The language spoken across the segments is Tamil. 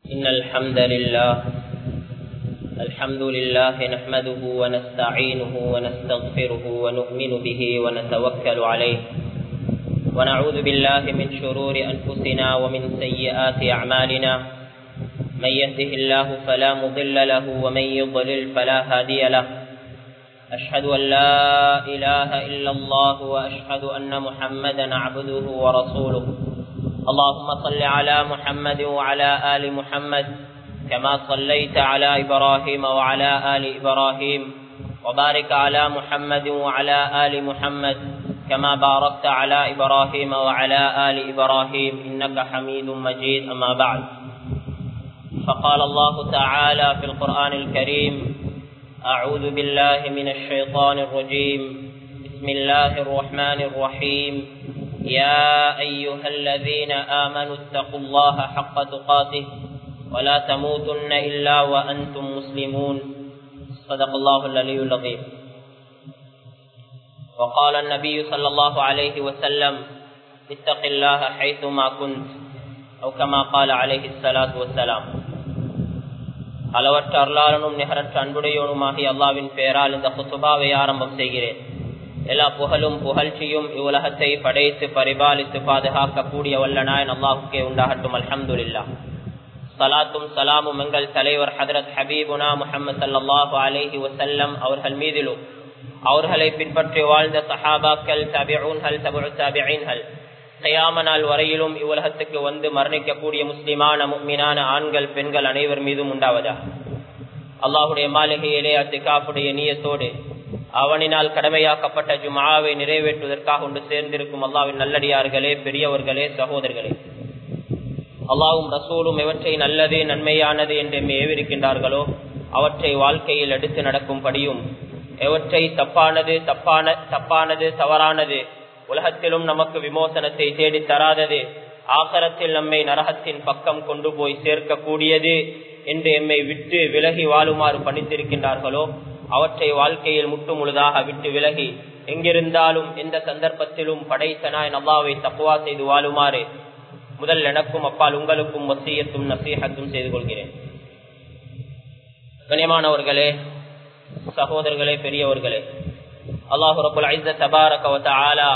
إن الحمد لله الحمد لله نحمده ونستعينه ونستغفره ونؤمن به ونتوكل عليه ونعوذ بالله من شرور أنفسنا ومن سيئات أعمالنا من يهده الله فلا مضل له ومن يضلل فلا هادي له أشهد أن لا إله إلا الله وأشهد أن محمدا عبده ورسوله اللهم صل على محمد وعلى آل محمد كما صليت على إبراهيم وعلى آل إبراهيم وبارك على محمد وعلى آل محمد كما باركت على إبراهيم وعلى آل إبراهيم إنك حميد مجيد أما بعد فقال الله تعالى في القرآن الكريم أعوذ بالله من الشيطان الرجيم بسم الله الرحمن الرحيم يا أيها الذين آمنوا اتقوا الله حق تقاته ولا تموتن إلا وأنتم مسلمون صدق الله العلي العظيم وقال النبي صلى الله عليه وسلم اتق الله حيثما كنت أو كما قال عليه الصلاة والسلام அளவற்ற அருளாளனும் நிகரற்ற அன்புடையவனுமாகிய அல்லாவின் பெயரால் இந்த குத்துபாவை ஆரம்பம் செய்கிறேன் எல்லா புகழும் புகழ்ச்சியும் இவ்வுலகத்தை படைத்து பரிபாலித்து பாதுகாக்கக்கூடிய வல்லனாயன் அல்லாஹுக்கே உண்டாகட்டும் அல்ஹம்துல்லா சலாத்தும் சலாமும் எங்கள் தலைவர் ஹதரத் ஹபீபுனா முஹம்மது சல்லாஹூ அலஹி வசல்லம் அவர்கள் மீதிலும் அவர்களை பின்பற்றி வாழ்ந்த சஹாபாக்கள் தபிஊன்கள் தபு தபிஐன்கள் கயாமனால் வரையிலும் இவ்வுலகத்துக்கு வந்து மரணிக்கக்கூடிய முஸ்லிமான முக்மினான ஆண்கள் பெண்கள் அனைவர் மீதும் உண்டாவதா அல்லாஹுடைய மாளிகையிலே அத்திகாப்புடைய நீயத்தோடு அவனினால் கடமையாக்கப்பட்ட ஜுமாவை நிறைவேற்றுவதற்காக ஒன்று சேர்ந்திருக்கும் அல்லாவின் நல்லடியார்களே பெரியவர்களே சகோதரர்களே அல்லாவும் ரசூலும் எவற்றை நல்லது நன்மையானது என்று ஏவிருக்கின்றார்களோ அவற்றை வாழ்க்கையில் எடுத்து நடக்கும்படியும் எவற்றை தப்பானது தப்பான தப்பானது தவறானது உலகத்திலும் நமக்கு விமோசனத்தை தேடி தராதது ஆகரத்தில் நம்மை நரகத்தின் பக்கம் கொண்டு போய் சேர்க்கக்கூடியது என்று எம்மை விட்டு விலகி வாழுமாறு பணித்திருக்கின்றார்களோ அவற்றை வாழ்க்கையில் முட்டு முழுதாக விட்டு விலகி எங்கிருந்தாலும் எந்த சந்தர்ப்பத்திலும் படைத்தனாய் நல்லாவை தப்புவா செய்து வாழுமாறு முதல் எனக்கும் அப்பால் உங்களுக்கும் வசியத்தும் நசீகத்தும் செய்து கொள்கிறேன் கனியமானவர்களே சகோதரர்களே பெரியவர்களே அல்லாஹு ரபுல் ஐச தபாரக ஆலா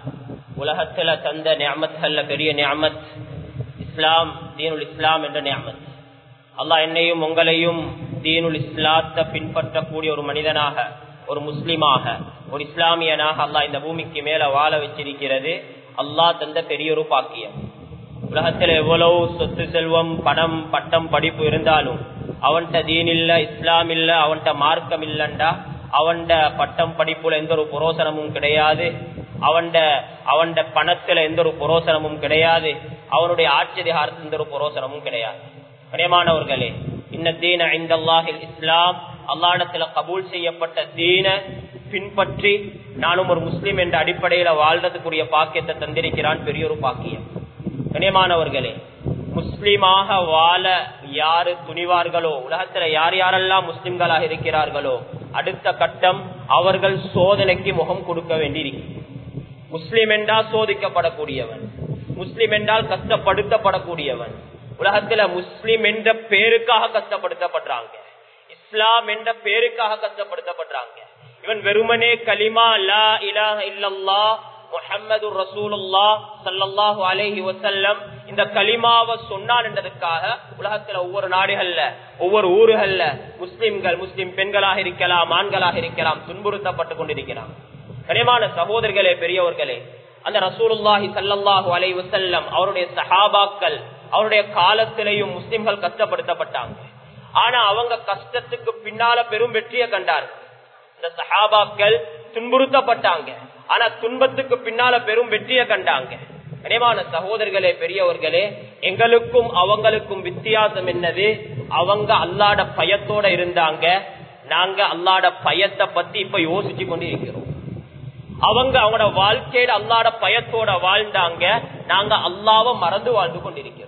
உலகத்துல தந்த நியமத்கள்ல பெரிய நியமத் இஸ்லாம் தீனுல் இஸ்லாம் என்ற நியமத் அல்லாஹ் என்னையும் உங்களையும் தீனுல் இஸ்லாத்தை பின்பற்றக்கூடிய ஒரு மனிதனாக ஒரு முஸ்லிமாக ஒரு இஸ்லாமியனாக அல்லாஹ் இந்த பூமிக்கு மேல வாழ வச்சிருக்கிறது அல்லாஹ் தந்த பெரிய ஒரு பாக்கியம் உலகத்துல எவ்வளவு சொத்து செல்வம் பணம் பட்டம் படிப்பு இருந்தாலும் அவன்கிட்ட தீன் இல்ல இஸ்லாம் இல்ல அவன்கிட்ட மார்க்கம் இல்லண்டா அவன்ட பட்டம் படிப்புல எந்த ஒரு புரோசனமும் கிடையாது அவன்ட அவன்ட பணத்துல எந்த ஒரு புரோசனமும் கிடையாது அவனுடைய ஆட்சி அதிகாரத்தில் எந்த ஒரு புரோசனமும் கிடையாது கனியமானவர்களே இன்ன தீன ஐந்தல்லாஹில் இஸ்லாம் அல்லாடத்துல கபூல் செய்யப்பட்ட தீன பின்பற்றி நானும் ஒரு முஸ்லீம் என்ற அடிப்படையில வாழ்றதுக்குரிய பாக்கியத்தை தந்திருக்கிறான் பெரிய ஒரு பாக்கியம் கனியமானவர்களே முஸ்லிமாக வாழ யாரு துணிவார்களோ உலகத்துல யார் யாரெல்லாம் முஸ்லிம்களாக இருக்கிறார்களோ அடுத்த கட்டம் அவர்கள் சோதனைக்கு முகம் கொடுக்க வேண்டியிருக்கு முஸ்லிம் என்றால் சோதிக்கப்படக்கூடியவன் முஸ்லிம் என்றால் கஷ்டப்படுத்தப்படக்கூடியவன் உலகத்துல முஸ்லிம் என்ற பேருக்காக கஷ்டப்படுத்தப்படுறாங்க இஸ்லாம் என்ற பேருக்காக கஷ்டப்படுத்தப்படுறாங்க இவன் வெறுமனே கலிமா லா இலாஹ இல்லல்லா முஹம்மது ரசூலுல்லா சல்லல்லாஹு அலைஹி வசல்லம் இந்த கலிமாவை சொன்னான் என்றதுக்காக உலகத்துல ஒவ்வொரு நாடுகள்ல ஒவ்வொரு ஊர்கள்ல முஸ்லிம்கள் முஸ்லிம் பெண்களாக இருக்கலாம் ஆண்களாக இருக்கலாம் துன்புறுத்தப்பட்டு கொண்டிருக்கிறான் கனிமான சகோதரர்களே பெரியவர்களே அந்த ரசூலுல்லாஹி சல்லல்லாஹு அலை வசல்லம் அவருடைய சஹாபாக்கள் அவருடைய காலத்திலையும் முஸ்லிம்கள் கஷ்டப்படுத்தப்பட்டாங்க ஆனா அவங்க கஷ்டத்துக்கு பின்னால பெரும் வெற்றியை கண்டார்கள் இந்த சஹாபாக்கள் துன்புறுத்தப்பட்டாங்க ஆனா துன்பத்துக்கு பின்னால பெரும் வெற்றியை கண்டாங்க கனிவான சகோதரர்களே பெரியவர்களே எங்களுக்கும் அவங்களுக்கும் வித்தியாசம் என்னது அவங்க அல்லாட பயத்தோட இருந்தாங்க நாங்க அல்லாட பயத்தை பத்தி இப்ப யோசிச்சு கொண்டு இருக்கிறோம் அவங்க அவங்களோட வாழ்க்கையில அல்லாட பயத்தோட வாழ்ந்தாங்க நாங்க அல்லாவ மறந்து வாழ்ந்து கொண்டிருக்கிறோம்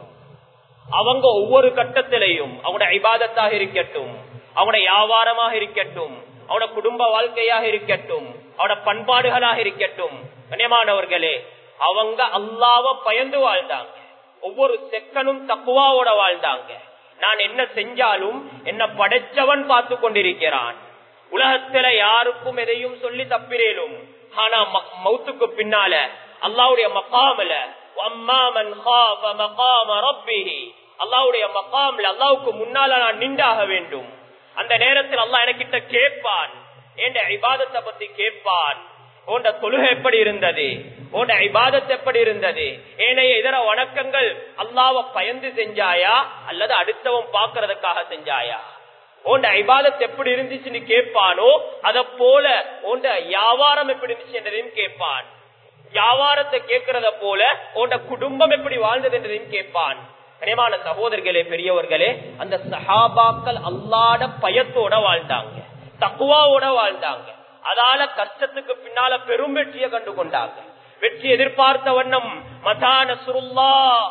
அவங்க ஒவ்வொரு கட்டத்திலையும் அவங்களோட இபாதத்தாக இருக்கட்டும் அவங்களோட வியாபாரமாக இருக்கட்டும் அவனோட குடும்ப வாழ்க்கையாக இருக்கட்டும் அவனோட பண்பாடுகளாக இருக்கட்டும் கண்ணியமானவர்களே அவங்க அல்லாவ பயந்து வாழ்ந்தாங்க ஒவ்வொரு செக்கனும் தப்புவாவோட வாழ்ந்தாங்க நான் என்ன செஞ்சாலும் என்ன படைச்சவன் பார்த்து கொண்டிருக்கிறான் உலகத்துல யாருக்கும் எதையும் சொல்லி தப்பிரேலும் ஆனா ம- மௌத்துக்கு பின்னால அல்லாவுடைய மக்காமல அம்மாமன் خَافَ مَقَامَ رَبِّهِ அல்லாவுடைய மக்காம்ல அல்லாவுக்கு முன்னால நான் நின்றாக வேண்டும் அந்த நேரத்தில் அல்லாஹ் எனக்கிட்ட கேட்பான் என்ற இபாதத்தை பத்தி கேட்பான் உண்ட தொழுகை எப்படி இருந்தது உண்ட இபாதத் எப்படி இருந்தது ஏனைய இதர வணக்கங்கள் அல்லாவை பயந்து செஞ்சாயா அல்லது அடுத்தவன் பாக்குறதுக்காக செஞ்சாயா உண்ட இபாதத் எப்படி இருந்துச்சுன்னு கேட்பானோ அத போல உண்ட வியாபாரம் எப்படி இருந்துச்சு என்றதையும் கேட்பான் வியாபாரத்தை கேட்கறத போல உண்ட குடும்பம் எப்படி வாழ்ந்தது என்றதையும் கேட்பான் கனியமான சகோதரர்களே பெரியவர்களே அந்த சஹாபாக்கள் அல்லாட பயத்தோட வாழ்ந்தாங்க தக்குவாவோட வாழ்ந்தாங்க அதால கஷ்டத்துக்கு பின்னால பெரும் வெற்றியை கண்டு கொண்டாங்க வெற்றி எதிர்பார்த்த வண்ணம் மதான சுருல்லா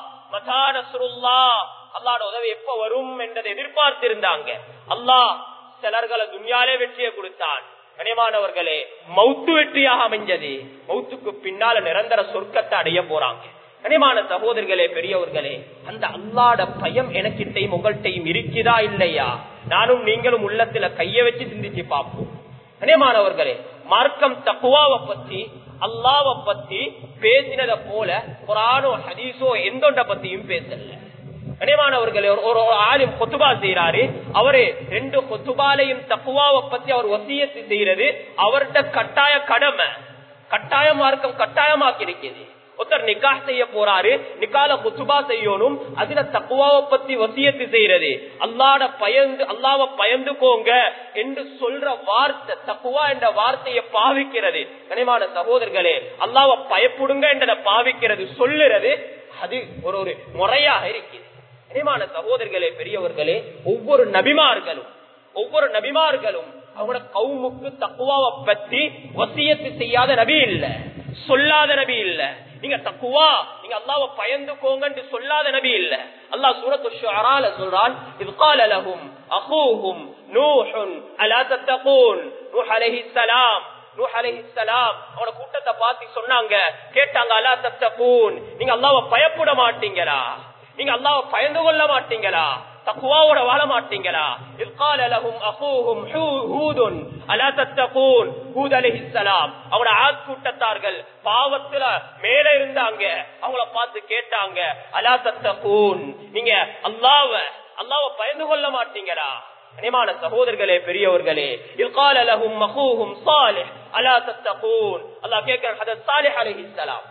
மதான சுருல்லா அல்லாட உதவி எப்ப வரும் என்றதை எதிர்பார்த்திருந்தாங்க அல்லாஹ் சிலர்களை துன்யாலே வெற்றியை கொடுத்தான் கனியமானவர்களே மௌத்து வெற்றியாக அமைஞ்சது மௌத்துக்கு பின்னால நிரந்தர சொர்க்கத்தை அடைய போறாங்க கனிமான சகோதரர்களே பெரியவர்களே அந்த அல்லாட பயம் எனக்கிட்டையும் உங்கள்கிட்டையும் இருக்குதா இல்லையா நானும் நீங்களும் உள்ளத்துல கைய வச்சு சிந்திச்சு பார்ப்போம் கனியமானவர்களே மார்க்கம் தக்குவாவை பத்தி அல்லாவை பத்தி பேசினத போல குரானோ ஹதீஸோ எந்தொண்ட பத்தியும் பேசல கனியமானவர்களே ஒரு ஒரு ஆலிம் கொத்துபா செய்யறாரு அவரு ரெண்டு கொத்துபாலையும் தக்குவாவை பத்தி அவர் வசியத்து செய்யறது அவர்கிட்ட கட்டாய கடமை கட்டாய மார்க்கம் கட்டாயமாக்கி இருக்குது ஒருத்தர் நிக்கா செய்ய போறாரு நிக்கால குத்துபா செய்யணும் அதுல தக்குவாவை பத்தி வசியத்து செய்யறது அல்லாட பயந்து அல்லாவ பயந்துக்கோங்க என்று சொல்ற வார்த்தை தக்குவா என்ற வார்த்தையை பாவிக்கிறது கனிமான சகோதரர்களே அல்லாவ பயப்படுங்க என்றதை பாவிக்கிறது சொல்லுறது அது ஒரு ஒரு முறையாக இருக்குது கனிமான சகோதரர்களே பெரியவர்களே ஒவ்வொரு நபிமார்களும் ஒவ்வொரு நபிமார்களும் அவங்களோட கவுமுக்கு தக்குவாவை பத்தி வசியத்து செய்யாத நபி இல்ல சொல்லாத நபி இல்ல நீங்க தக்குவா நீங்க அல்லாவை பயந்துக்கோங்கன்னு சொல்லாத நபி இல்ல அல்லாஹ் சூரத்து ஷுஅரால சொல்றான் இது قال لهم اخوهم نوح الا تتقون நூஹ் அலைஹிஸ்ஸலாம் நூஹ் அலைஹிஸ்ஸலாம் அவன கூட்டத்தை பார்த்து சொன்னாங்க கேட்டாங்க அலா தத்தகூன் நீங்க அல்லாஹ்வை பயப்பட மாட்டீங்களா நீங்க அல்லாஹ்வை பயந்து கொள்ள மாட்டீங்களா தக்குவாவோட வாழ மாட்டீங்களா இது قال لهم اخوهم هود الا تتقون ஹூத் அலைஹிஸ்ஸலாம் அவங்களோட ஆத் கூட்டத்தார்கள் பாவத்துல மேல இருந்தாங்க அவங்கள பார்த்து கேட்டாங்க அலா தத்தகூன் நீங்க அல்லாஹ்வ அல்லாஹ்வை பயந்து கொள்ள மாட்டீங்களா கனிமான சகோதரர்களே பெரியவர்களே இது قال لهم اخوهم صالح الا تتقون அல்லாஹ் கேக்குறான் ஹதரத் சாலிஹ் அலைஹிஸ்ஸலாம்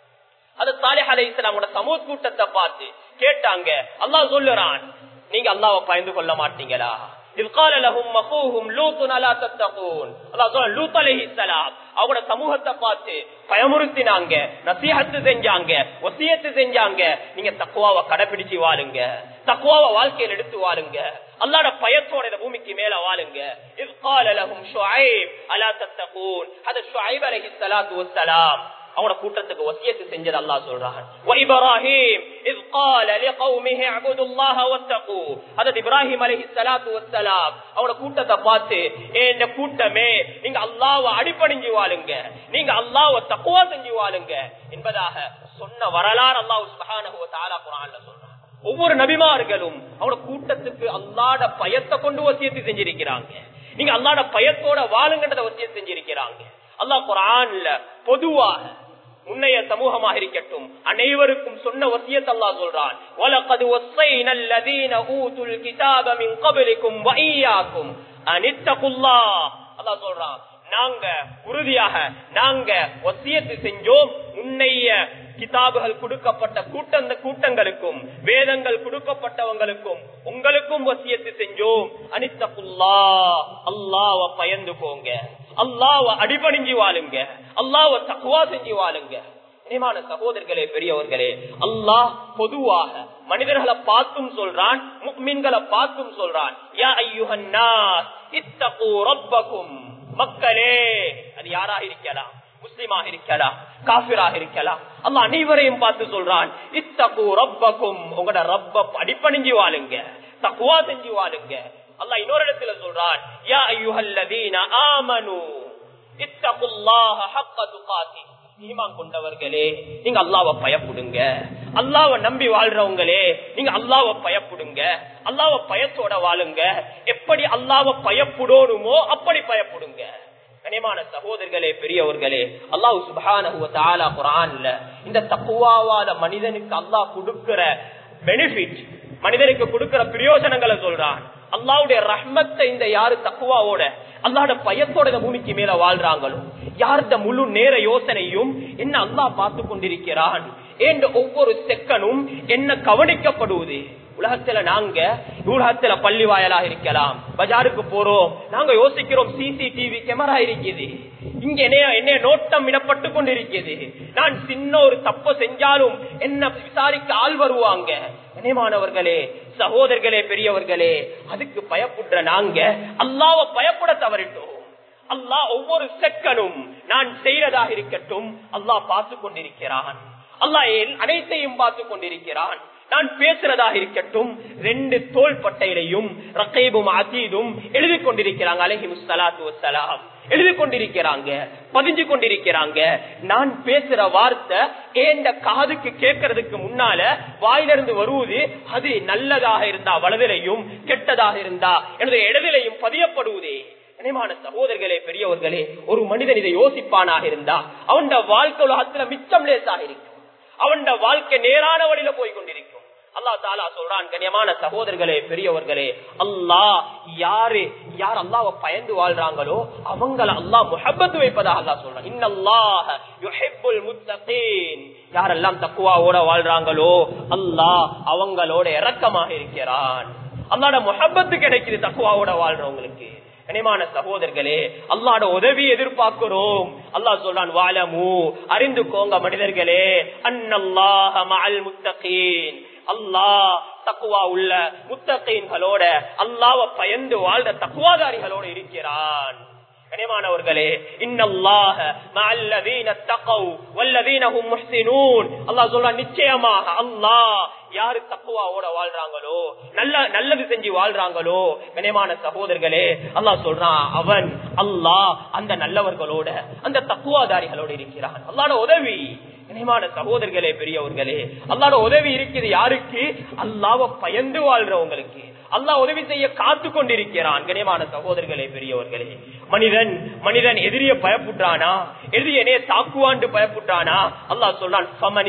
அது சாலிஹ் அலைஹிஸ்ஸலாமோட சமூக கூட்டத்தை பார்த்து கேட்டாங்க அல்லாஹ் சொல்லுறான் நீங்க அல்லாஹ்வை பயந்து கொள்ள மாட்டீங்களா இது قال لهم اخوهم لوط الا تتقون அல்லாஹ் சொல்றான் லூத் அலைஹிஸ்ஸலாம் அவங்களோட சமூகத்தை பார்த்து பயமுறுத்தினாங்க நசீஹத்து செஞ்சாங்க வசியத்து செஞ்சாங்க நீங்க தக்குவாவை கடைபிடிச்சு வாழுங்க தக்குவாவை வாழ்க்கையில் எடுத்து வாழுங்க அல்லாட பயத்தோட இந்த பூமிக்கு மேல வாழுங்க இது قال لهم شعيب الا تتقون அது ஷுஐப் அலைஹிஸ்ஸலாத்து வஸ்ஸலாம் அவனோட கூட்டத்துக்கு வசியத்து செஞ்சது அல்லாஹ் சொல்றான் இப்ராஹிம் இஸ் قال لقومه اعبدوا الله واتقوا ஹஜரத் இப்ராஹிம் அலைஹிஸ்ஸலாத்து வஸ்ஸலாம் அவனோட கூட்டத்தை பார்த்து ஏ இந்த கூட்டமே நீங்க அல்லாஹ்வை அடிபணிஞ்சு வாழுங்க நீங்க அல்லாஹ்வை தக்வா செஞ்சு வாழுங்க என்பதாக சொன்ன வரலாறு அல்லாஹ் சுப்ஹானஹு வ தஆலா குர்ஆன்ல சொல்றான் ஒவ்வொரு நபிமார்களும் அவனோட கூட்டத்துக்கு அல்லாட பயத்தை கொண்டு வசியத்து செஞ்சிருக்கிறாங்க நீங்க அல்லாட பயத்தோட வாழுங்கன்றத வசியத்து செஞ்சிருக்கிறாங்க அல்லாஹ் குரான்ல பொதுவாக முன்னைய சமூகமாக இருக்கட்டும் அனைவருக்கும் சொன்ன வசியத் அல்லாஹ் சொல்றான் வலகது வஸ்ஸைன அல்லதீன ஊதுல் கிதாப மின் கப்லிக்கும் வ ஈயாக்கும் அனித்தகுல்லாஹ் அல்லாஹ் சொல்றான் நாங்க உறுதியாக நாங்க வசியத்து செஞ்சோம் முன்னைய கிதாபுகள் கொடுக்கப்பட்ட கூட்ட கூட்டங்களுக்கும் வேதங்கள் கொடுக்கப்பட்டவங்களுக்கும் உங்களுக்கும் வசியத்து செஞ்சோம் அனித்தகுல்லா அல்லாவ பயந்து போங்க அல்லாவ அடிபணிஞ்சு வாழுங்க அல்லாவ தக்குவா செஞ்சு வாழுங்க இனிமான சகோதரர்களே பெரியவர்களே அல்லாஹ் பொதுவாக மனிதர்களை பார்த்தும் சொல்றான் மீன்களை பார்த்தும் சொல்றான் யா ஐயுஹன்னாஸ் இத்தகு ரப்பக்கும் மக்களே அது யாராக இருக்கலாம் முஸ்லிமாக இருக்கலாம் காபிராக இருக்கலாம் அல்ல அனைவரையும் பார்த்து சொல்றான் இத்தகு ரப்பக்கும் உங்களோட ரப்ப அடிப்பணிஞ்சு வாழுங்க தக்குவா செஞ்சு வாழுங்க அல்ல இன்னொரு இடத்துல சொல்றான் யா ஐயுஹல்லதீன ஆமனு இத்தகுல்லாஹ ஹக்க துகாத்தி ஈமான் கொண்டவர்களே நீங்க அல்லாவை பயப்படுங்க அல்லாவை நம்பி வாழ்றவங்களே நீங்க அல்லாவை பயப்படுங்க அல்லாவை பயத்தோட வாழுங்க எப்படி அல்லாவை பயப்படணுமோ அப்படி பயப்படுங்க கனிமான சகோதரர்களே பெரியவர்களே அல்லாஹ் சுபஹானஹு தஆலா குர்ஆன்ல இந்த தக்குவாவாத மனிதனுக்கு அல்லாஹ் கொடுக்கிற பெனிஃபிட் மனிதனுக்கு கொடுக்கிற பிரயோஜனங்களை சொல்றான் அல்லாவுடைய ரஹ்மத்தை இந்த யாரு தக்குவாவோட அல்லாட பயத்தோட இந்த பூமிக்கு மேல வாழ்றாங்களோ யார்த முழு நேர யோசனையும் என்ன அல்லாஹ் பார்த்து கொண்டிருக்கிறான் என்ற ஒவ்வொரு செக்கனும் என்ன கவனிக்கப்படுவது உலகத்துல நாங்க உலகத்துல பள்ளி வாயலாக இருக்கலாம் பஜாருக்கு போறோம் நாங்க யோசிக்கிறோம் சிசிடிவி கேமரா இருக்குது இங்க என்னைய என்னைய நோட்டம் இடப்பட்டு கொண்டிருக்கிறது நான் சின்ன ஒரு தப்பு செஞ்சாலும் என்ன விசாரிக்க ஆள் வருவாங்க கனிமானவர்களே சகோதரர்களே பெரியவர்களே அதுக்கு பயப்படுற நாங்க அல்லாவ பயப்பட தவறிட்டோம் அல்லாஹ் ஒவ்வொரு செக்கனும் நான் செய்யறதாக இருக்கட்டும் அல்லாஹ் பார்த்து கொண்டிருக்கிறான் அல்லாஹ் அனைத்தையும் பார்த்து கொண்டிருக்கிறான் நான் பேசுறதாக இருக்கட்டும் ரெண்டு தோல் பட்டையிலையும் ரக்கைபும் அதீதும் எழுதி கொண்டிருக்கிறாங்க அலஹி முஸ்லாத்து வசலாம் எழுதி கொண்டிருக்கிறாங்க பதிஞ்சு கொண்டிருக்கிறாங்க நான் பேசுற வார்த்தை ஏண்ட காதுக்கு கேட்கறதுக்கு முன்னால வாயிலிருந்து வருவது அது நல்லதாக இருந்தா வலதிலையும் கெட்டதாக இருந்தா எனது இடதிலையும் பதியப்படுவதே கனிமான சகோதரர்களே பெரியவர்களே ஒரு மனிதன் இதை யோசிப்பானாக இருந்தா அவன் வாழ்க்கை உலகத்துல மிச்சம் லேசாக இருக்கும் அவன் வாழ்க்கை நேரான வழியில போய் கொண்டிருக்கும் அல்லா தாலா சொல்றான் கண்ணியமான சகோதரர்களே பெரியவர்களே அல்லாஹ் யாரு யார் அல்லாவை பயந்து வாழ்றாங்களோ அவங்கள அல்லாஹ் முஹப்பத்து வைப்பதாக அல்லா சொல்றான் இன்னல்லாஹ் யுஹிப்புல் முத்தகீன் யாரெல்லாம் தக்குவாவோட வாழ்றாங்களோ அல்லாஹ் அவங்களோட இரக்கமாக இருக்கிறான் அல்லாட முஹப்பத்து கிடைக்குது தக்குவாவோட வாழ்றவங்களுக்கு கனிமான சகோதரர்களே அல்லாட உதவி எதிர்பார்க்கிறோம் அல்லாஹ் சொல்றான் வாழமு அறிந்து கோங்க மனிதர்களே அன்னல்லாஹ மஅல் முத்தகீன் அல்லாஹ் தக்குவா உள்ள முத்தகீன்களோட அல்லாஹ்வை பயந்து வாழ்ற தக்குவாதாரிகளோட இருக்கிறான் கனிமானவர்களே இன்னல்லாஹ மஅல்லதீன தகவ் வல்லதீனஹும் முஹ்ஸினூன் அல்லாஹ் சொல்றான் நிச்சயமாக அல்லாஹ் யாரு தக்குவாவோட வாழ்றாங்களோ நல்ல நல்லது செஞ்சு வாழ்றாங்களோ கனிமான சகோதரர்களே அல்லாஹ் சொல்றான் அவன் அல்லாஹ் அந்த நல்லவர்களோட அந்த தக்குவாதாரிகளோட இருக்கிறான் அல்லாட உதவி கனிமான சகோதரர்களே பெரியவர்களே அல்லாட உதவி இருக்குது யாருக்கு அல்லாவ பயந்து வாழ்றவங்களுக்கு அல்லாஹ் உதவி செய்ய காத்து கொண்டிருக்கிறான் கனியமான சகோதரர்களே பெரியவர்களே மனிதன் மனிதன் எதிரிய பயப்புட்டானா எதிரியனே தாக்குவாண்டு பயப்புட்டானா அல்லாஹ் சொல்றான்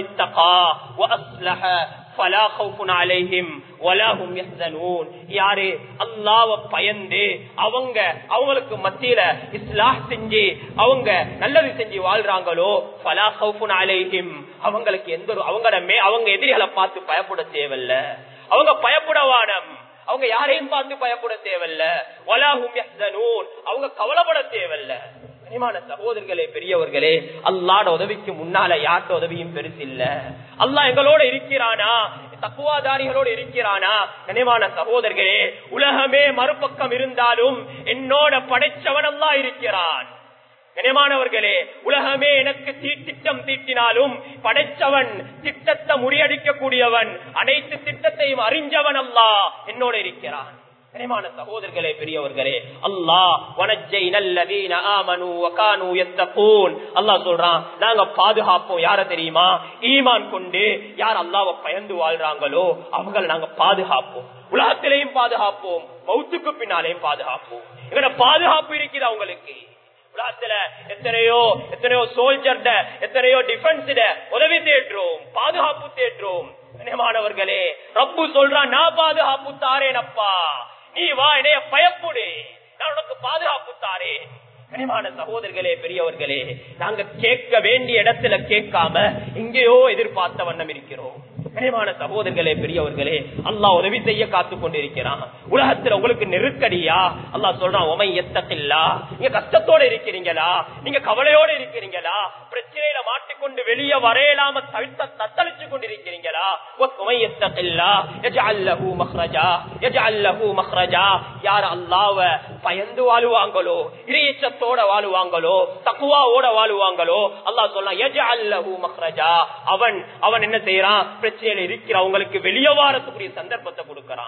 யாரு அல்லாவ பயந்து அவங்க அவங்களுக்கு மத்தியில இஸ்லாஹ் செஞ்சு அவங்க நல்லது செஞ்சு வாழ்றாங்களோ பலா ஹவுஃபுன் அலைஹிம் அவங்களுக்கு எந்த ஒரு அவங்கள மே அவங்க எதிரிகளை பார்த்து பயப்பட தேவையில்ல அவங்க பயப்படவானம் அவங்க யாரையும் பார்த்து பயப்பட தேவையில்ல வலாஹும் அவங்க கவலைப்பட தேவையில்ல கனிமான சகோதரர்களே பெரியவர்களே அல்லாட உதவிக்கு முன்னால யார்ட உதவியும் பெருசு இல்ல அல்லா எங்களோட இருக்கிறானா தக்குவாதாரிகளோடு இருக்கிறானா கனிமான சகோதரர்களே உலகமே மறுபக்கம் இருந்தாலும் என்னோட படைச்சவன் அல்லா இருக்கிறான் கனிமானவர்களே உலகமே எனக்கு திட்டம் தீட்டினாலும் படைச்சவன் திட்டத்தை முறியடிக்க கூடியவன் அனைத்து திட்டத்தையும் அறிஞ்சவன் அல்லா என்னோட இருக்கிறான் கனிமான சகோதரர்களே பெரியவர்களே அல்லாஹ் வனஜை நல்லதீன ஆமனு வகானு எத்தகூன் அல்லாஹ் சொல்றான் நாங்க பாதுகாப்போம் யார தெரியுமா ஈமான் கொண்டு யார் அல்லாவை பயந்து வாழ்றாங்களோ அவங்களை நாங்க பாதுகாப்போம் உலகத்திலையும் பாதுகாப்போம் மௌத்துக்கு பின்னாலேயும் பாதுகாப்போம் எங்கட பாதுகாப்பு இருக்குது அவங்களுக்கு உலகத்துல எத்தனையோ எத்தனையோ சோல்ஜர்ட எத்தனையோ டிஃபென்ஸ் உதவி தேடுறோம் பாதுகாப்பு தேடுறோம் கண்ணியமானவர்களே ரப்பு சொல்றான் நான் பாதுகாப்பு தாரேனப்பா நீ வா என்னைய பயப்புடு நான் உனக்கு பாதுகாப்பு தாரேன் கனிமான சகோதரர்களே பெரியவர்களே நாங்க கேட்க வேண்டிய இடத்துல கேட்காம எங்கேயோ எதிர்பார்த்த வண்ணம் இருக்கிறோம் கனிமான சகோதரர்களே பெரியவர்களே அல்லாஹ் உதவி செய்ய காத்து கொண்டிருக்கிறான் உலகத்துல உங்களுக்கு நெருக்கடியா அல்லாஹ் சொல்றான் உமை எத்தத்தில்லா நீங்க கஷ்டத்தோட இருக்கிறீங்களா நீங்க கவலையோட இருக்கிறீங்களா பிரச்சனையில மாட்டிக்கொண்டு வெளியே வரையலாம தவிர்த்த தத்தளிச்சு கொண்டிருக்கிறீங்களா உமை எத்தத்தில்லா எஜஅல்லஹு மஹ்ரஜா எஜஅல்லஹு மஹ்ரஜா யார் அல்லாஹ்வ பயந்து வாழுவாங்களோ இறையச்சத்தோட வாழுவாங்களோ தக்குவாவோட வாழுவாங்களோ அல்லாஹ் சொல்றான் எஜஅல்லஹு மஹ்ரஜா அவன் அவன் என்ன செய்யறான் பிரச்சனையில இருக்கிறவங்களுக்கு வெளியே வாரத்துக்குரிய சந்தர்ப்பத்தை கொடுக்கறான்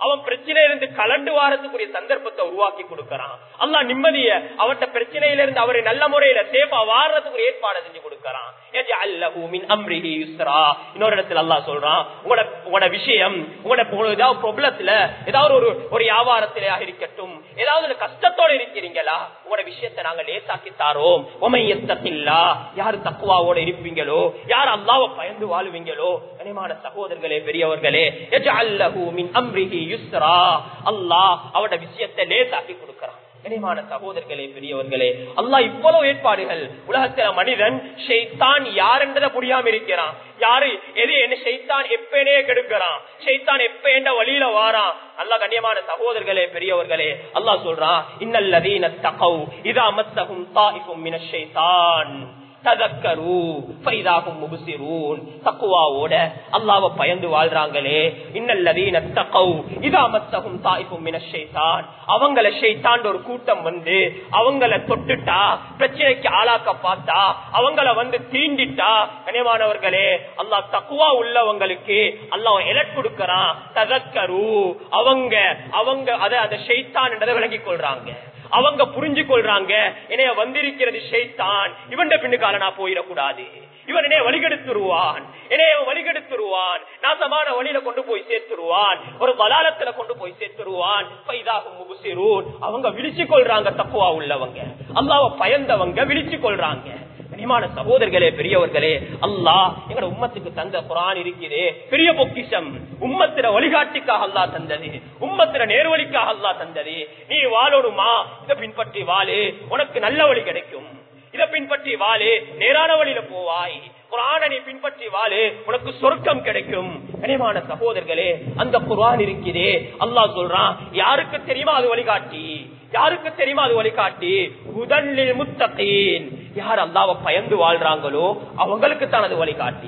அவன் பிரச்சனையிலிருந்து கலண்டு வாரத்துக்குரிய சந்தர்ப்பத்தை உருவாக்கி கொடுக்கறான் அல்லாஹ் நிம்மதிய அவட்ட பிரச்சனையிலிருந்து அவரை நல்ல முறையில சேஃபா வாடுறதுக்கு ஏற்பாடு செஞ்சு கொடுக்கறான் யஜஅல்லஹு மின் அம்ரிஹி யுஸ்ரா இன்னொரு இடத்துல அல்லாஹ் சொல்றான் உங்களோட உங்களோட விஷயம் உங்களோட உங்களோட ஏதாவது ப்ராப்ளத்துல ஏதாவது ஒரு ஒரு வியாபாரத்திலேயாக இருக்கட்டும் ஏதாவது ஒரு கஷ்டத்தோட இருக்கிறீங்களா உங்களோட விஷயத்தை நாங்க லேசாக்கி தாரோம் உமையத்தத்தில்லா யாரு தக்குவாவோட இருப்பீங்களோ யார் அல்லாஹ்வை பயந்து வாழுவீங்களோ கனிமான சகோதரர்களே பெரியவர்களே யஜஅல்லஹு மின் அம்ரிஹி யுஸ்ரா அல்லாஹ் அவரோட விஷயத்தை லேசாக்கி கொடுக்கறான் கனிமான சகோதரர்களே பெரியவர்களே அல்லாஹ் இவ்வளவு ஏற்பாடுகள் உலகத்துல மனிதன் ஷெய்தான் யார் என்றதை புரியாம இருக்கிறான் யாரு எது என்ன ஷெய்தான் எப்பனே கெடுக்கிறான் ஷெய்தான் எப்ப என்ற வழியில வாரான் அல்லாஹ் கண்ணியமான சகோதரர்களே பெரியவர்களே அல்லாஹ் சொல்றான் இன்னல்லதீன தகவ் இதா மத்தகும் தாயிஃபும் மின ஷைத்தான் ததக்கரு ஃபைதாகும் முபுசிரூன் தக்குவாவோட அல்லாஹ்வை பயந்து வாழ்றாங்களே இன்னல்லதீன தகவ் இதா மத்தகும் தாயிஃபும் மின ஷைத்தான் அவங்கள ஷைத்தான் ஒரு கூட்டம் வந்து அவங்கள தொட்டுட்டா பிரச்சனைக்கு ஆளாக்க பார்த்தா அவங்கள வந்து தீண்டிட்டா கனியமானவர்களே அல்லாஹ் தக்குவா உள்ளவங்களுக்கு அல்லாஹ் எலட் கொடுக்கறான் ததக்கரு அவங்க அவங்க அதை அந்த ஷைத்தான் என்றதை விளங்கிக் கொள்றாங்க அவங்க புரிஞ்சு கொள்றாங்க என்னைய வந்திருக்கிறது ஷைத்தான் இவன் பின்னுக்கால நான் போயிடக்கூடாது இவன் என்னைய வழிகெடுத்துருவான் என்னைய வழிகெடுத்துருவான் நாசமான வழியில கொண்டு போய் சேர்த்துருவான் ஒரு பலாலத்துல கொண்டு போய் சேர்த்துருவான் பைதாகும் முகுசிரூன் அவங்க விழிச்சு கொள்றாங்க தப்புவா உள்ளவங்க அல்லாவ பயந்தவங்க விழிச்சு கொள்றாங்க கனிமான சகோதரர்களே பெரியவர்களே அல்லாஹ் எங்கட உம்மத்துக்கு தந்த குரான் இருக்குது பெரிய பொக்கிஷம் உம்மத்திர வழிகாட்டிக்காக அல்லா தந்தது உம்மத்திர நேர்வழிக்காக அல்லா தந்தது நீ வாழணுமா இதை பின்பற்றி வாழு உனக்கு நல்ல வழி கிடைக்கும் இதை பின்பற்றி வாழு நேரான வழியில போவாய் குரான நீ பின்பற்றி வாழு உனக்கு சொர்க்கம் கிடைக்கும் கனிமான சகோதரர்களே அந்த குரான் இருக்குதே அல்லாஹ் சொல்றான் யாருக்கு தெரியுமா அது வழிகாட்டி யாருக்கு தெரியுமா அது வழிகாட்டி முதலில் முத்தகீன் யார் அல்லாவ பயந்து வாழ்றாங்களோ அவங்களுக்கு தான் அது வழிகாட்டி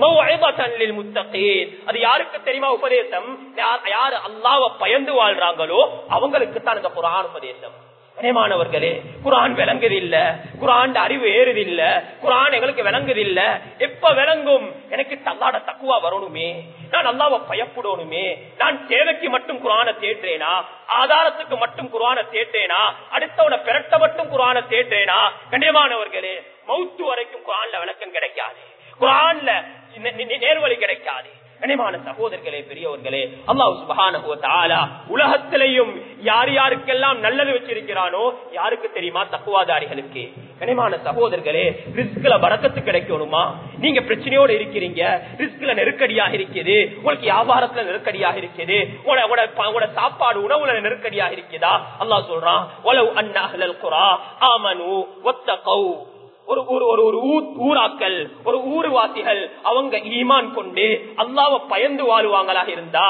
முத்தகீன் அது யாருக்கு தெரியுமா உபதேசம் யார் அல்லாவ பயந்து வாழ்றாங்களோ அவங்களுக்கு தான் இந்த குரான் உபதேசம் கனியமானவர்களே குரான் விளங்குது இல்ல குரான் அறிவு ஏறுது இல்ல குரான் எங்களுக்கு விளங்குது இல்ல எப்ப விளங்கும் எனக்கு தல்லாட தக்குவா வரணுமே நான் அல்லாவ பயப்படணுமே நான் தேவைக்கு மட்டும் குரான தேற்றேனா ஆதாரத்துக்கு மட்டும் குரான தேற்றேனா அடுத்தவனை பிறட்ட மட்டும் குரான தேற்றேனா கண்ணியமானவர்களே மௌத்து வரைக்கும் குரான்ல விளக்கம் கிடைக்காது குரான்ல நேர்வழி கிடைக்காது கனிமான சகோதரர்களே பெரியவர்களே அல்லாஹ் சுபஹான உலகத்திலையும் யார் யாருக்கெல்லாம் நல்லது வச்சிருக்கிறானோ யாருக்கு தெரியுமா தக்குவாதாரிகளுக்கு கனிமான சகோதரர்களே ரிஸ்க்ல வரக்கத்து கிடைக்கணுமா நீங்க பிரச்சனையோட இருக்கிறீங்க ரிஸ்க்ல நெருக்கடியாக இருக்குது உங்களுக்கு வியாபாரத்துல நெருக்கடியாக இருக்குது உங்களோட சாப்பாடு உணவுல நெருக்கடியாக இருக்குதா அல்லாஹ் சொல்றான் ஒலவ் அண்ணாஹல் குரா ஆமனு ஒத்தகௌ ஒரு ஒரு ஒரு ஒரு ஊராக்கள் ஒரு ஊருவாசிகள் அவங்க ஈமான் கொண்டு அல்லாவ பயந்து வாழ்வாங்களாக இருந்தா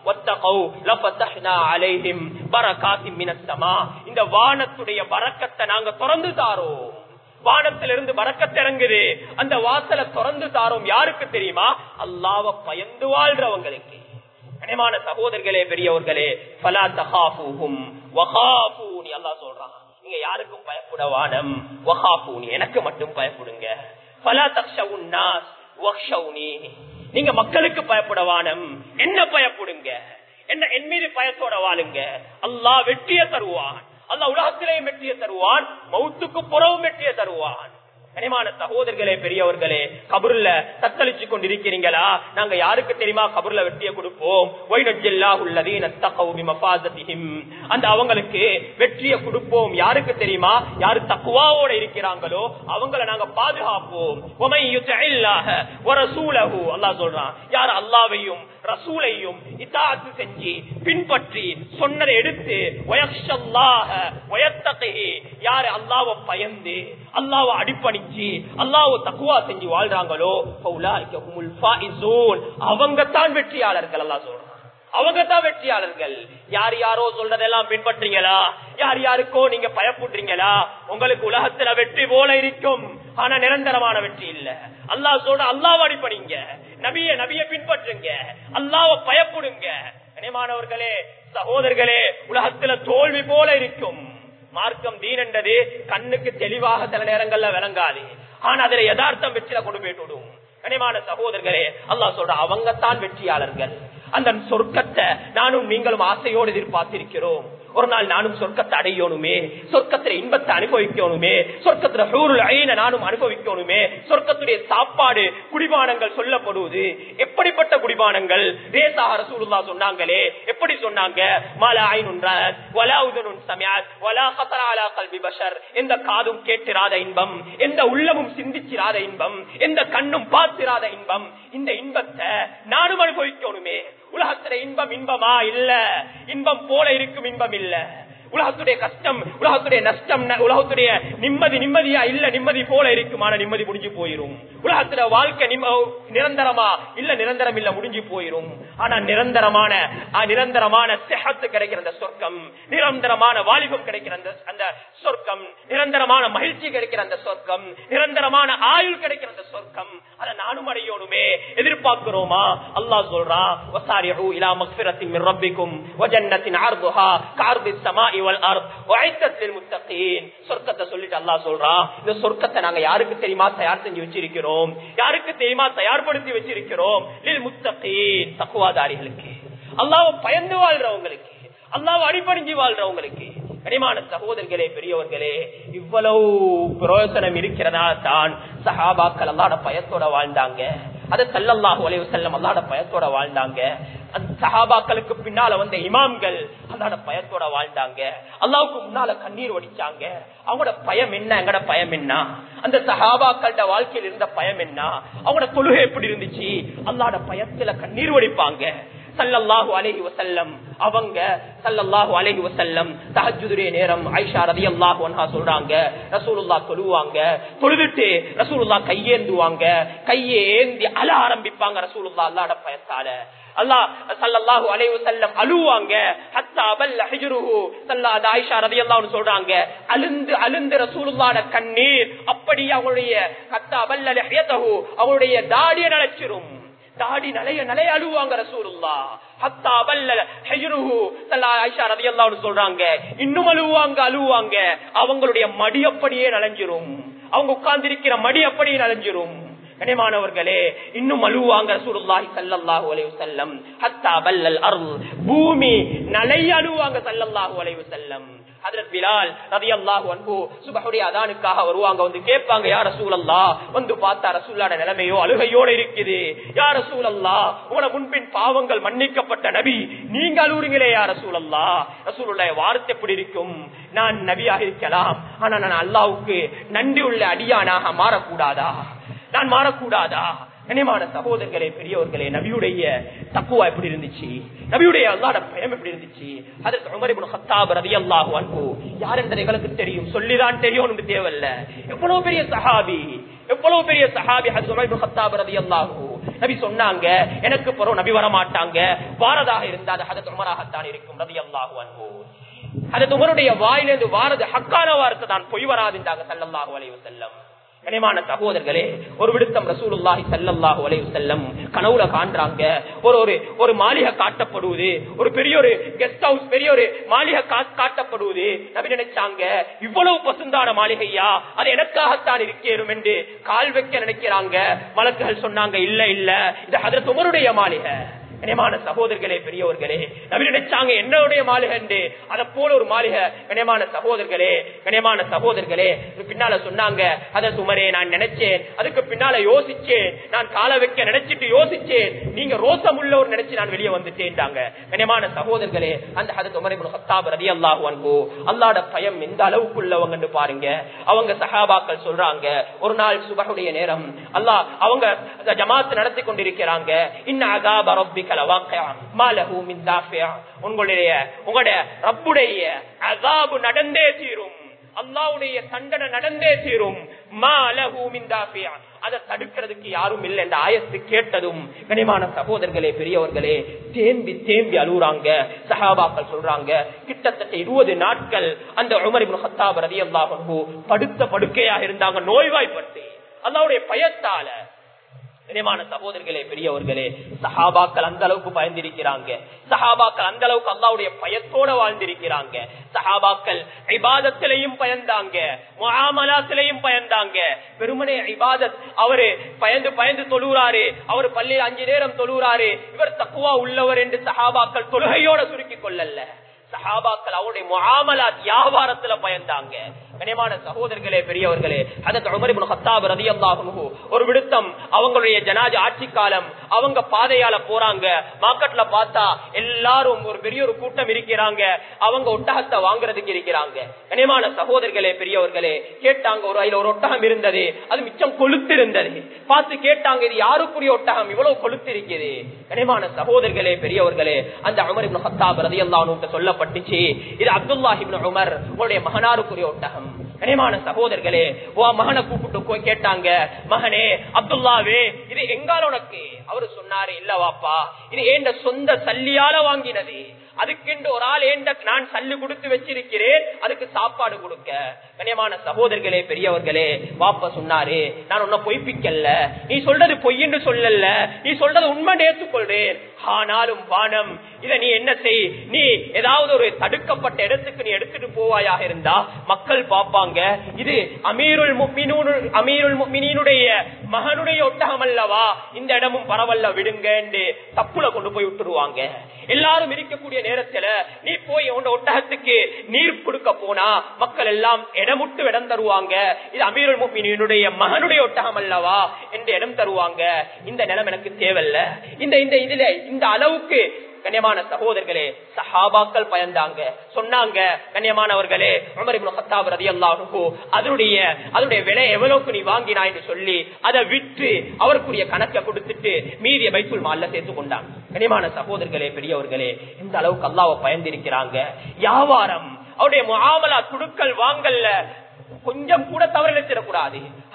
இந்த வானத்துடைய வரக்கத்தை நாங்க திறந்து தாரோம் வானத்திலிருந்து வரக்கத்திறங்குது அந்த வாசலை திறந்து தாரோம் யாருக்கு தெரியுமா அல்லாவ பயந்து வாழ்றவங்களுக்கு கனிமான சகோதரர்களே பெரியவர்களே பலா தகாஃபூஹும் வகாஃபூனி அல்லாஹ் சொல்றான் நீங்க யாருக்கும் பயப்பட வானம் வகாஃபூனி எனக்கு மட்டும் பயப்படுங்க பலா தக்ஷவுன் நாஸ் வக்ஷவுனி நீங்க மக்களுக்கு பயப்பட வானம் என்ன பயப்படுங்க என்ன என் மீது பயத்தோட வாழுங்க அல்லாஹ் வெற்றிய தருவான் அல்லாஹ் உலகத்திலேயும் வெற்றிய தருவான் மௌத்துக்கு புறவும் வெற்றிய தருவான் கனிமான சகோதரர்களே பெரியவர்களே கபூர்ல தத்தளிச்சு கொண்டிருக்கிறீங்களா நாங்க யாருக்கு தெரியுமா கபூர்ல வெற்றியை கொடுப்போம் அந்த அவங்களுக்கு வெற்றியை கொடுப்போம் யாருக்கு தெரியுமா யாரு தக்குவாவோட இருக்கிறாங்களோ அவங்கள நாங்க பாதுகாப்போம் அல்லா சொல்றான் யார் அல்லாவையும் ரசூலையும் இத்தாத்து செஞ்சு பின்பற்றி சொன்னதை எடுத்து யாரு அல்லாவ பயந்து அல்லாவ அடிப்பணிச்சு அல்லாவ தக்குவா செஞ்சு வாழ்றாங்களோ அவங்க தான் வெற்றியாளர்கள் அல்லா சொல்றான் அவங்க தான் வெற்றியாளர்கள் யார் யாரோ சொல்றதெல்லாம் பின்பற்றீங்களா யார் யாருக்கோ நீங்க பயப்படுறீங்களா உங்களுக்கு உலகத்துல வெற்றி போல இருக்கும் ஆனா நிரந்தரமான வெற்றி இல்ல அல்லாஹ் சொல்ற அல்லாஹ் அடிப்பணிங்க நபிய நபிய பின்பற்றுங்க அல்லாவ பயப்படுங்க கனிமானவர்களே சகோதரர்களே உலகத்துல தோல்வி போல இருக்கும் மார்க்கம் தீன் என்றது கண்ணுக்கு தெளிவாக சில நேரங்கள்ல விளங்காது ஆனா அதுல யதார்த்தம் வெற்றில கொண்டு போயிட்டு விடும் கனிமான சகோதரர்களே அல்லாஹ் சொல்ற அவங்க தான் வெற்றியாளர்கள் அந்த சொர்க்கத்தை நானும் நீங்களும் ஆசையோடு எதிர்பார்த்திருக்கிறோம் ஒரு நாள் நானும் சொர்க்கத்தை அடையணுமே சொர்க்கத்துல இன்பத்தை அனுபவிக்கணுமே சொர்க்கத்துல ஹூருல் ஐன நானும் அனுபவிக்கணுமே சொர்க்கத்துடைய சாப்பாடு குடிபானங்கள் சொல்லப்படுவது எப்படிப்பட்ட குடிபானங்கள் ரேசாக ரசூலுல்லா சொன்னாங்களே எப்படி சொன்னாங்க மாலா ஐனுன்றாத் வலா உதனுன் சமியாத் வலா ஹசர அலா கல்வி பஷர் எந்த காதும் கேட்டிராத இன்பம் எந்த உள்ளமும் சிந்திச்சிராத இன்பம் எந்த கண்ணும் பார்த்திராத இன்பம் இந்த இன்பத்தை நானும் அனுபவிக்கணுமே உலகத்துல இன்பம் இன்பமா இல்ல இன்பம் போல இருக்கும் இன்பம் இல்ல உலகத்துடைய கஷ்டம் உலகத்துடைய நஷ்டம் ந- உலகத்துடைய நிம்மதி நிம்மதியா இல்ல நிம்மதி போல இருக்குமான நிம்மதி முடிஞ்சு போயிரும் உலகத்துல வாழ்க்கை நிம்ம- நிரந்தரமா இல்ல நிரந்தரம் இல்ல முடிஞ்சு போயிரும் ஆனா நிரந்தரமான ஆ, நிரந்தரமான செஹத்து கிடைக்கிற அந்த சொர்க்கம் நிரந்தரமான வாலிபம் கிடைக்கிற அந்த அந்த சொர்க்கம் நிரந்தரமான மகிழ்ச்சி கிடைக்கிற அந்த சொர்க்கம் நிரந்தரமான ஆயுள் கிடைக்கிற அந்த சொர்க்கம் அதை நானும் அடையணுமே எதிர்பார்க்கிறோமா அல்லாஹ் சொல்றான் வசாரிஹு இலா மக்ஃபிரத்தின் மின் ரப்பிக்கும் வஜன்னத்தின் அர்துஹா கஅர்திஸ் ஸமாஇ வல் அர்த் வஅய்தத் லில் முத்தகீன் சொர்க்கத்தை சொல்லிட்டு அல்லாஹ் சொல்றான் இந்த சொர்க்கத்தை நாங்க யாருக்கு தெரியுமா தயார் செஞ்சு வச்சிருக்கிறோம் யாருக்கு தெரியுமா தயார்படுத்தி வச்சிருக்கிறோம் லில் முத்தகீன் தக்வாதாரிகளுக்கு அல்லாஹ்வை பயந்து வாழ்றவங்களுக்கு அல்லாஹ் அடிபணிஞ்சு வாழ்றவங்களுக்கு கனிமான சகோதரர்களே பெரியவர்களே இவ்வளவு பிரயோசனம் இருக்கிறதா தான் சஹாபாக்கள் அல்லாட பயத்தோட வாழ்ந்தாங்க அது சல்லல்லாஹு அலைஹி வஸல்லம் அல்லாட பயத்தோட வாழ்ந்தாங்க அந்த சஹாபாக்களுக்கு பின்னால வந்த இமாம்கள் அல்லாட பயத்தோட வாழ்ந்தாங்க அல்லாவுக்கு முன்னால கண்ணீர் வடிச்சாங்க அவங்களோட பயம் என்ன எங்கட பயம் என்ன அந்த சஹாபாக்கள்ட வாழ்க்கையில் இருந்த பயம் என்ன அவங்களோட தொழுகை எப்படி இருந்துச்சு அல்லாட பயத்துல கண்ணீர் வடிப்பாங்க சல்லல்லாஹு அலைஹி வஸல்லம் அவங்க சல்லல்லாஹு அலைஹி வஸல்லம் தஹஜ்ஜுடைய நேரம் ஆயிஷா ரலியல்லாஹு அன்ஹா சொல்றாங்க ரசூலுல்லாஹ் தொழுவாங்க தொழுதுட்டு ரசூலுல்லாஹ் கையேந்துவாங்க கையை ஏந்தி அழ ஆரம்பிப்பாங்க ரசூலுல்லாஹ் அல்லாஹ்ட பயத்தால அல்லாஹ் சல்லல்லாஹு அலைஹி வஸல்லம் அழுவாங்க ஹத்தா பல்ல ஹிஜ்ருஹு சல்லா ஆயிஷா ரலியல்லாஹு அன்ஹா சொல்றாங்க அழுந்து அழுந்து ரசூலுல்லாஹ்ட கண்ணீர் அப்படி அவங்களுடைய ஹத்தா பல்ல லஹியதஹு அவங்களுடைய தாடியை நனைச்சிரும் தாடி நலைய நலைய அழுவாங்க ரசூலுல்லா ஹத்தா பல்ல ஹஜ்ருஹு ஸல்லா ஆயிஷா ரலியல்லாஹு அன்ஹா சொல்றாங்க இன்னும் அழுவாங்க அழுவாங்க அவங்களுடைய மடி அப்படியே நலஞ்சிரும் அவங்க உட்கார்ந்திருக்கிற மடி அப்படியே நலஞ்சிரும் கனிமானவர்களே இன்னும் அழுவாங்க ரசூலுல்லாஹி ஸல்லல்லாஹு அலைஹி வஸல்லம் ஹத்தா பல்லல் அர்ல் பூமி நலைய அழுவாங்க ஸல்லல்லாஹு அலைஹி வஸல்லம் ஹஜரத் பிலால் ரலியல்லாஹு அன்ஹு சுபஹுடைய அதானுக்காக வருவாங்க வந்து கேட்பாங்க யா ரசூலல்லாஹ் வந்து பார்த்தா ரசூலுல்லாஹ்ட நிலைமையோ அழுகையோட இருக்குது யா ரசூலல்லாஹ் உங்கள முன்பின் பாவங்கள் மன்னிக்கப்பட்ட நபி நீங்க அழுவுறீங்களே யா ரசூலல்லாஹ் ரசூலுல்லாஹ் வார்த்தை எப்படி இருக்கும் நான் நபியாக இருக்கலாம் ஆனா நான் அல்லாஹ்வுக்கு நன்றி உள்ள அடியானாக மாறக்கூடாதா நான் மாறக்கூடாதா கனிமான சகோதரர்களே பெரியவர்களே நபியுடைய தக்குவா எப்படி இருந்துச்சு நபியுடைய அல்லாட பயம் எப்படி இருந்துச்சு அதற்கு உமர் இப்னு கத்தாப் ரலியல்லாஹு அன்ஹு யார் என்பது எங்களுக்கு தெரியும் சொல்லிதான் தெரியும் தேவையில்ல எவ்வளவு பெரிய சஹாபி எவ்வளவு பெரிய சஹாபி ஹஜ் உமர் இப்னு கத்தாப் ரலியல்லாஹு நபி சொன்னாங்க எனக்கு பிறகு நபி வர மாட்டாங்க வாரதாக இருந்தா அது ஹஜத் உமராகத்தான் இருக்கும் ரலியல்லாஹு அன்ஹு அது உமருடைய வாயிலிருந்து வாரது ஹக்கான வார்த்தை தான் பொய் வராதுன்றாங்க சல்லல்லாஹு அலைஹி வஸல்லம் கனிமான சகோதரர்களே ஒரு விடுத்தம் ரசூலுல்லாஹி ஸல்லல்லாஹு அலைஹி வஸல்லம் கனவுல காண்றாங்க ஒரு ஒரு ஒரு மாளிகை காட்டப்படுவது ஒரு பெரிய ஒரு கெஸ்ட் ஹவுஸ் பெரிய ஒரு மாளிகை கா- காட்டப்படுவது நபி நினைச்சாங்க இவ்வளவு பசுந்தான மாளிகையா அது எனக்காகத்தான் இருக்கேனும் என்று கால் வைக்க நினைக்கிறாங்க மலக்குகள் சொன்னாங்க இல்ல இல்ல இது ஹதரத் உமருடைய மாளிகை கனியமான சகோதரர்களே பெரியவர்களே நபி நினைச்சாங்க என்னுடைய மாளிகை என்று அதை போல ஒரு மாளிகை கனியமான சகோதரர்களே கனியமான சகோதரர்களே இதுக்கு பின்னால சொன்னாங்க அத சுமரே நான் நினைச்சேன் அதுக்கு பின்னால யோசிச்சேன் நான் கால வைக்க நினைச்சிட்டு யோசிச்சேன் நீங்க ரோசம் உள்ளவர் நினைச்சு நான் வெளியே வந்துட்டேன்டாங்க கனியமான சகோதரர்களே அந்த ஹதத் உமர் இப்னு கத்தாப் ரலியல்லாஹு அன்ஹு அல்லாஹ்வுடைய பயம் எந்த அளவுக்குள்ளவங்கன்னு பாருங்க அவங்க சஹாபாக்கள் சொல்றாங்க ஒரு நாள் சுபஹுடைய நேரம் அல்லாஹ் அவங்க அந்த ஜமாத் நடத்தி கொண்டிருக்கிறாங்க இன்ன அதாப ரப்பிக லவாக்கியா மா லஹு மின் தாஃபியா உங்களுடைய உங்களுடைய ரப்புடைய அதாபு நடந்தே தீரும் அல்லாஹ்வுடைய தண்டனை நடந்தே தீரும் மா லஹு மின் தாஃபியா அதை தடுக்கிறதுக்கு யாரும் இல்லை என்ற ஆயத்து கேட்டதும் கனிமான சகோதரர்களே பெரியவர்களே தேம்பி தேம்பி அழுகுறாங்க சஹாபாக்கள் சொல்றாங்க கிட்டத்தட்ட இருபது நாட்கள் அந்த உமர் இப்னு கத்தாப் ரலியல்லாஹு அன்ஹு படுத்த படுக்கையாக இருந்தாங்க நோய்வாய்ப்பட்டு அல்லாவுடைய பயத்தால இனிமான சகோதரர்களே பெரியவர்களே சஹாபாக்கள் அந்த அளவுக்கு பயந்திருக்கிறாங்க சஹாபாக்கள் அந்த அளவுக்கு அல்லாவுடைய பயத்தோட வாழ்ந்திருக்கிறாங்க சஹாபாக்கள் இபாதத்திலையும் பயந்தாங்க முகாமலாத்திலையும் பயந்தாங்க பெருமனே இபாதத் அவரு பயந்து பயந்து தொழுறாரு அவர் பள்ளியில் அஞ்சு நேரம் தொழுறாரு இவர் தக்குவா உள்ளவர் என்று சஹாபாக்கள் தொழுகையோட சுருக்கிக் கொள்ளல சஹாபாக்கள் அவருடைய முகாமலாத் வியாபாரத்துல பயந்தாங்க கனியமான சகோதரர்களே பெரியவர்களே அதற்கு உமர் இப்னு கத்தாப் ரலியல்லாஹு அன்ஹு ஒரு விடுத்தம் அவங்களுடைய ஜனாஜ் ஆட்சி காலம் அவங்க பாதையால போறாங்க மார்க்கெட்ல பார்த்தா எல்லாரும் ஒரு பெரிய ஒரு கூட்டம் இருக்கிறாங்க அவங்க ஒட்டகத்தை வாங்குறதுக்கு இருக்கிறாங்க கனியமான சகோதரர்களே பெரியவர்களே கேட்டாங்க ஒரு அதுல ஒரு ஒட்டகம் இருந்தது அது மிச்சம் கொளுத்து இருந்தது பார்த்து கேட்டாங்க இது யாருக்குரிய ஒட்டகம் இவ்வளவு கொளுத்து இருக்குது கனியமான சகோதரர்களே பெரியவர்களே அந்த உமர் இப்னு கத்தாப் ரலியல்லாஹு அன்ஹு சொல்லப்பட்டுச்சு இது அப்துல்லாஹ் இப்னு உமர் உங்களுடைய மகனாருக்குரிய ஒட்டகம் கனிமான சகோதரர்களே ஓ மகனை கூப்பிட்டு போய் கேட்டாங்க மகனே அப்துல்லாவே இது எங்கால உனக்கு அவரு சொன்னாரு இல்ல வாப்பா இது ஏண்ட சொந்த சல்லியால வாங்கினது அதுக்கென்று ஒரு ஆள் ஏண்ட நான் சல்லு கொடுத்து வச்சிருக்கிறேன் அதுக்கு சாப்பாடு கொடுக்க கனியமான சகோதரர்களே பெரியவர்களே வாப்பா சொன்னாரு நான் உன்ன பொய்ப்பிக்கல நீ சொல்றது பொய்ன்னு சொல்லல நீ சொல்றது உண்மை ஏற்றுக்கொள்றேன் ஆனாலும் வானம் இத நீ என்ன செய் நீ ஏதாவது ஒரு தடுக்கப்பட்ட இடத்துக்கு நீ எடுத்துட்டு போவாயாக இருந்தா மக்கள் பார்ப்பாங்க இது அமீருல் முஃமினூன் அமீருல் முஃமினீனுடைய மகனுடைய ஒட்டகம் அல்லவா இந்த இடமும் பரவல்ல விடுங்க தப்புல கொண்டு போய் விட்டுருவாங்க எல்லாரும் இருக்கக்கூடிய நேரத்துல நீ போய் உன் ஒட்டகத்துக்கு நீர் கொடுக்க போனா மக்கள் எல்லாம் இடமுட்டு இடம் தருவாங்க இது அமீருல் முஃமினீனுடைய மகனுடைய ஒட்டகம் அல்லவா என்று இடம் தருவாங்க இந்த நிலம் எனக்கு தேவையில்ல இந்த இந்த இதுல இந்த அளவுக்கு கண்ணியமான சகோதரர்களே சஹாபாக்கள் பயந்தாங்க சொன்னாங்க கண்ணியமானவர்களே உமர் இப்னு கத்தாப் ரலியல்லாஹு அதனுடைய அதனுடைய விலை எவ்வளவுக்கு நீ வாங்கினா என்று சொல்லி அதை விற்று அவருக்குரிய கணக்கை கொடுத்துட்டு மீதிய பைத்துல் மால்ல சேர்த்து கொண்டாங்க கண்ணியமான சகோதரர்களே பெரியவர்களே இந்த அளவுக்கு அல்லாஹ்வை பயந்திருக்கிறாங்க வியாபாரம் அவருடைய முகாமலா குடுக்கல் வாங்கல்ல கொஞ்சம் கூட தவறு நினைச்சிடக்கூடாது